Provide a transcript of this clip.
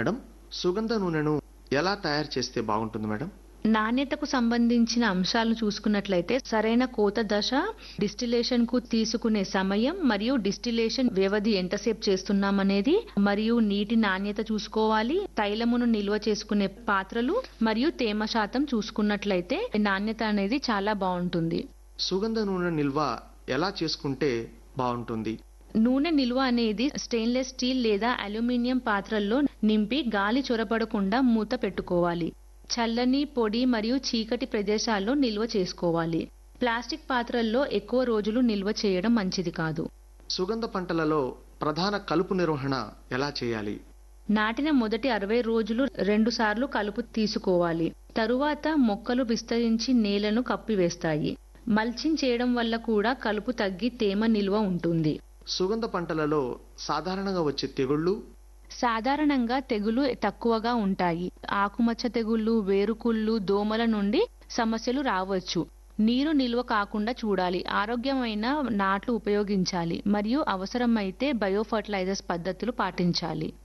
madam సుగంధ నూనెను ఎలా తయారు చేస్తే బాగుంటుంది మేడం నాణ్యతకు సంబంధించిన అంశాలను చూసుకున్నట్లయితే సరైన కోత దశ డిస్టిలేషన్ కు తీసుకునే సమయం మరియు డిస్టిలేషన్ వ్యవధి ఎంతసేపు చేస్తున్నామనేది మరియు నీటి నాణ్యత చూసుకోవాలి తైలమును నిల్వ చేసుకునే పాత్రలు మరియు తేమ శాతం చూసుకున్నట్లయితే నాణ్యత అనేది చాలా బాగుంటుంది సుగంధ నూనె నిల్వ ఎలా చేసుకుంటే బాగుంటుంది నూనె నిల్వ అనేది స్టెయిన్లెస్ స్టీల్ లేదా అల్యూమినియం పాత్రల్లో నింపి గాలి చొరబడకుండా మూత పెట్టుకోవాలి చల్లని పొడి మరియు చీకటి ప్రదేశాల్లో నిల్వ చేసుకోవాలి ప్లాస్టిక్ పాత్రల్లో ఎక్కువ రోజులు నిల్వ చేయడం మంచిది కాదు సుగంధ పంటలలో ప్రధాన కలుపు నిర్వహణ ఎలా చేయాలి నాటిన మొదటి అరవై రోజులు రెండు సార్లు కలుపు తీసుకోవాలి తరువాత మొక్కలు విస్తరించి నేలను కప్పివేస్తాయి మల్చింగ్ చేయడం వల్ల కూడా కలుపు తగ్గి తేమ నిల్వ ఉంటుంది సుగంధ పంటలలో సాధారణంగా వచ్చే తెగుళ్ళు సాధారణంగా తెగులు తక్కువగా ఉంటాయి ఆకుమచ్చ తెగుళ్ళు వేరుకుళ్ళు దోమల నుండి సమస్యలు రావచ్చు నీరు నిల్వ కాకుండా చూడాలి ఆరోగ్యమైన నాట్లు ఉపయోగించాలి మరియు అవసరమైతే బయో ఫర్టిలైజర్స్ పద్ధతులు పాటించాలి